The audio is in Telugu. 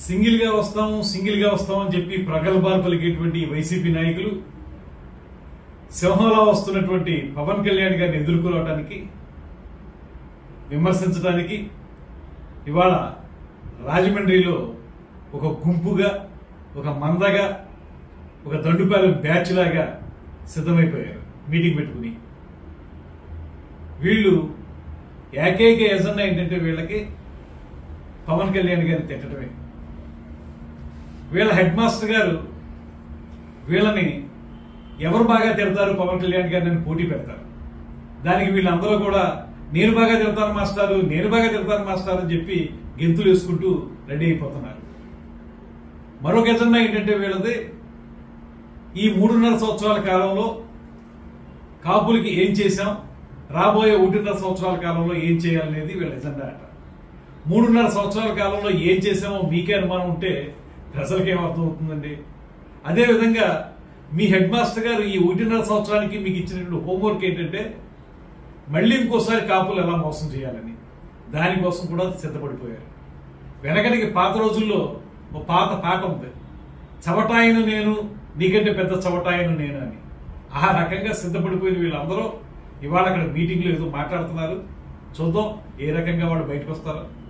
సింగిల్ గా వస్తాం సింగిల్ గా వస్తాం అని చెప్పి ప్రగల్భాలు పలికేటువంటి ఈ వైసీపీ నాయకులు సింహంలా వస్తున్నటువంటి పవన్ కళ్యాణ్ గారిని ఎదుర్కోవడానికి విమర్శించడానికి ఇవాళ రాజమండ్రిలో ఒక గుంపుగా ఒక మందగా ఒక దండుపాలెం బ్యాచ్ లాగా సిద్ధమైపోయారు మీటింగ్ పెట్టుకుని వీళ్ళు ఏకైక ఎజెండా ఏంటంటే వీళ్ళకి పవన్ కళ్యాణ్ గారిని తిట్టడమే వీళ్ళ హెడ్ మాస్టర్ గారు వీళ్ళని ఎవరు బాగా తిడతారు పవన్ కళ్యాణ్ గారిని అని పోటీ పెడతారు దానికి వీళ్ళందరూ కూడా నేను బాగా తిడతాను మాస్టారు నేను బాగా తిడతాను మాస్టారు అని చెప్పి గెంతులు వేసుకుంటూ రెడీ అయిపోతున్నారు మరొక ఎజెండా ఏంటంటే వీళ్ళది ఈ మూడున్నర సంవత్సరాల కాలంలో కాపులకి ఏం చేశాం రాబోయే ఒకటిన్నర సంవత్సరాల కాలంలో ఏం చేయాలనేది వీళ్ళ ఎజెండా అట మూడున్నర సంవత్సరాల కాలంలో ఏం చేశామో మీకే అనుమానం ఉంటే ప్రజలకి ఏమర్థం అవుతుందండి అదేవిధంగా మీ హెడ్ మాస్టర్ గారు ఈ ఒకటిన్నర సంవత్సరానికి మీకు ఇచ్చినటువంటి హోంవర్క్ ఏంటంటే మళ్ళీ ఇంకోసారి కాపులు ఎలా మోసం చేయాలని దానికోసం కూడా సిద్ధపడిపోయారు వెనకటికి పాత రోజుల్లో ఒక పాత పాట ఉంది చవటాయను నేను నీకంటే పెద్ద చవటాయను నేను అని ఆ రకంగా సిద్ధపడిపోయిన వీళ్ళందరూ ఇవాళ అక్కడ మీటింగ్లో ఏదో మాట్లాడుతున్నారు చూద్దాం ఏ రకంగా వాళ్ళు బయటకు వస్తారో